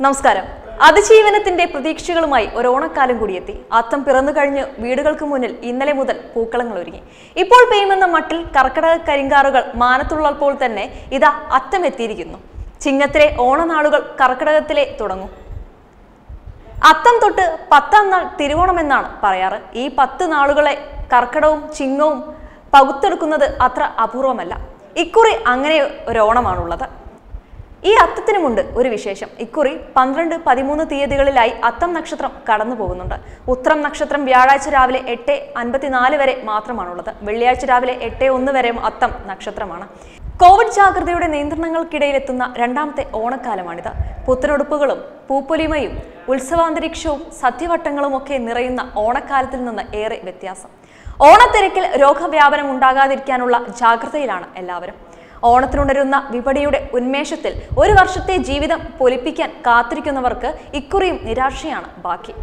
നമസ്കാരം അതിജീവനത്തിന്റെ പ്രതീക്ഷകളുമായി ഒരു ഓണക്കാലം കൂടിയെത്തി അത്തം പിറന്നു കഴിഞ്ഞ് വീടുകൾക്ക് മുന്നിൽ ഇന്നലെ മുതൽ പൂക്കളങ്ങൾ ഒരുങ്ങി ഇപ്പോൾ പെയ്യുമെന്ന മട്ടിൽ കർക്കിടക കരിങ്കാറുകൾ മാനത്തുള്ളപ്പോൾ തന്നെ ഇതാ അത്തം എത്തിയിരിക്കുന്നു ചിങ്ങത്തിലെ ഓണനാളുകൾ കർക്കിടകത്തിലെ തുടങ്ങും അത്തം തൊട്ട് പത്താം നാൾ തിരുവോണമെന്നാണ് പറയാറ് ഈ പത്ത് നാളുകളെ കർക്കിടവും ചിങ്ങവും പകുത്തെടുക്കുന്നത് അത്ര അപൂർവമല്ല ഇക്കുറി അങ്ങനെ ഒരു ഓണമാണുള്ളത് ഈ അത്തത്തിനുമുണ്ട് ഒരു വിശേഷം ഇക്കുറി പന്ത്രണ്ട് പതിമൂന്ന് തീയതികളിലായി അത്തം നക്ഷത്രം കടന്നു പോകുന്നുണ്ട് ഉത്രം നക്ഷത്രം വ്യാഴാഴ്ച രാവിലെ എട്ട് അൻപത്തിനാല് വരെ മാത്രമാണുള്ളത് വെള്ളിയാഴ്ച രാവിലെ എട്ട് ഒന്ന് വരെ അത്തം നക്ഷത്രമാണ് കോവിഡ് ജാഗ്രതയുടെ നിയന്ത്രണങ്ങൾക്കിടയിലെത്തുന്ന രണ്ടാമത്തെ ഓണക്കാലമാണിത് പുത്തനുടുപ്പുകളും പൂപ്പൊലിമയും ഉത്സവാന്തരീക്ഷവും സദ്യവട്ടങ്ങളും ഒക്കെ നിറയുന്ന ഓണക്കാലത്തിൽ നിന്ന് ഏറെ വ്യത്യാസം ഓണത്തിരക്കിൽ രോഗവ്യാപനം ഉണ്ടാകാതിരിക്കാനുള്ള ജാഗ്രതയിലാണ് എല്ലാവരും ഓണത്തിനുണരുന്ന വിപണിയുടെ ഉന്മേഷത്തിൽ ഒരു വർഷത്തെ ജീവിതം പൊലിപ്പിക്കാൻ കാത്തിരിക്കുന്നവർക്ക് ഇക്കുറിയും നിരാശയാണ് ബാക്കി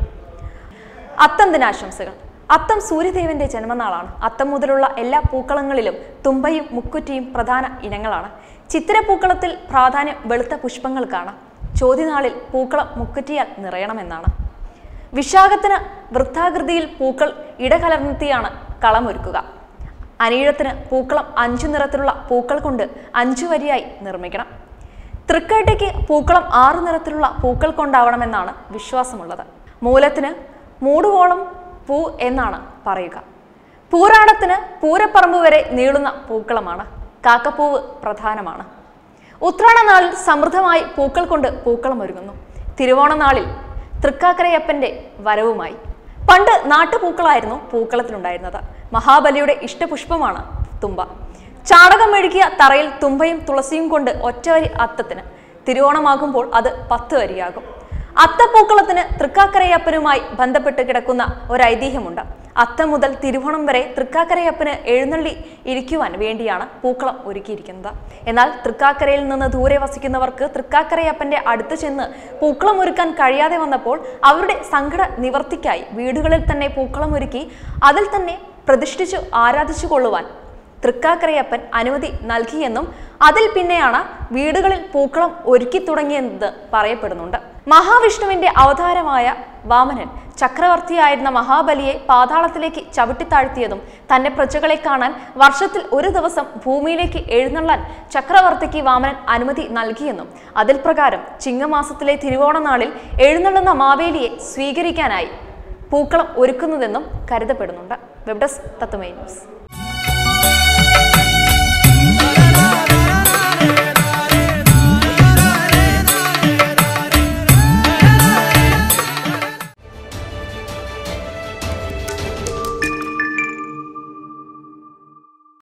അത്തം ദിനാശംസകൾ അത്തം സൂര്യദേവന്റെ ജന്മനാളാണ് അത്തം മുതലുള്ള എല്ലാ പൂക്കളങ്ങളിലും തുമ്പയും മുക്കുറ്റിയും പ്രധാന ഇനങ്ങളാണ് ചിത്തിരപ്പൂക്കളത്തിൽ പ്രാധാന്യം വെളുത്ത പുഷ്പങ്ങൾക്കാണ് ചോദ്യനാളിൽ പൂക്കളം മുക്കുറ്റിയാൽ നിറയണമെന്നാണ് വിശാഖത്തിന് വൃത്താകൃതിയിൽ പൂക്കൾ ഇടകലർന്നെത്തിയാണ് കളമൊരുക്കുക അനീഴത്തിന് പൂക്കളം അഞ്ചു നിറത്തിലുള്ള പൂക്കൾ കൊണ്ട് അഞ്ചു വരിയായി നിർമ്മിക്കണം തൃക്കേട്ടയ്ക്ക് പൂക്കളം ആറ് നിറത്തിലുള്ള പൂക്കൾ കൊണ്ടാവണമെന്നാണ് വിശ്വാസമുള്ളത് മൂലത്തിന് മൂടുവോളം പൂ എന്നാണ് പറയുക പൂരാടത്തിന് പൂരപ്പറമ്പ് വരെ നീളുന്ന പൂക്കളമാണ് കാക്കപ്പൂവ് പ്രധാനമാണ് ഉത്രാട നാളിൽ സമൃദ്ധമായി പൂക്കൾ കൊണ്ട് പൂക്കളം ഒരുങ്ങുന്നു തിരുവോണ നാളിൽ തൃക്കാക്കരയപ്പന്റെ വരവുമായി പണ്ട് നാട്ടുപൂക്കളായിരുന്നു പൂക്കളത്തിലുണ്ടായിരുന്നത് മഹാബലിയുടെ ഇഷ്ടപുഷ്പമാണ് തുമ്പ ചാണകം മെഴുകിയ തറയിൽ തുമ്പയും തുളസിയും കൊണ്ട് ഒറ്റവരി അത്തത്തിന് തിരുവോണമാകുമ്പോൾ അത് പത്ത് വരിയാകും അത്തപ്പൂക്കളത്തിന് തൃക്കാക്കരയപ്പനുമായി ബന്ധപ്പെട്ട് കിടക്കുന്ന ഒരു ഐതിഹ്യമുണ്ട് അത്തം മുതൽ തിരുവോണം വരെ തൃക്കാക്കരയപ്പന് എഴുന്നള്ളി ഇരിക്കുവാൻ വേണ്ടിയാണ് പൂക്കളം ഒരുക്കിയിരിക്കുന്നത് എന്നാൽ തൃക്കാക്കരയിൽ നിന്ന് ദൂരെ വസിക്കുന്നവർക്ക് തൃക്കാക്കരയപ്പന്റെ അടുത്ത് ചെന്ന് പൂക്കളം ഒരുക്കാൻ കഴിയാതെ വന്നപ്പോൾ അവരുടെ സങ്കട നിവർത്തിക്കായി വീടുകളിൽ തന്നെ പൂക്കളം ഒരുക്കി അതിൽ തന്നെ പ്രതിഷ്ഠിച്ചു ആരാധിച്ചു കൊള്ളുവാൻ തൃക്കാക്കരയപ്പൻ അനുമതി നൽകിയെന്നും അതിൽ പിന്നെയാണ് വീടുകളിൽ പൂക്കളം ഒരുക്കി തുടങ്ങിയെന്നത് പറയപ്പെടുന്നുണ്ട് മഹാവിഷ്ണുവിന്റെ അവതാരമായ വാമനൻ ചക്രവർത്തിയായിരുന്ന മഹാബലിയെ പാതാളത്തിലേക്ക് ചവിട്ടിത്താഴ്ത്തിയതും തന്റെ പ്രജകളെ കാണാൻ വർഷത്തിൽ ഒരു ദിവസം ഭൂമിയിലേക്ക് എഴുന്നള്ളാൻ ചക്രവർത്തിക്ക് വാമനൻ അനുമതി നൽകിയെന്നും അതിൽ പ്രകാരം ചിങ്ങമാസത്തിലെ തിരുവോണനാളിൽ എഴുന്നള്ളുന്ന മാവേലിയെ സ്വീകരിക്കാനായി പൂക്കളം ഒരുക്കുന്നതെന്നും കരുതപ്പെടുന്നുണ്ട് വെബ് ഡെസ്ക് തത്തുമൈ ന്യൂസ്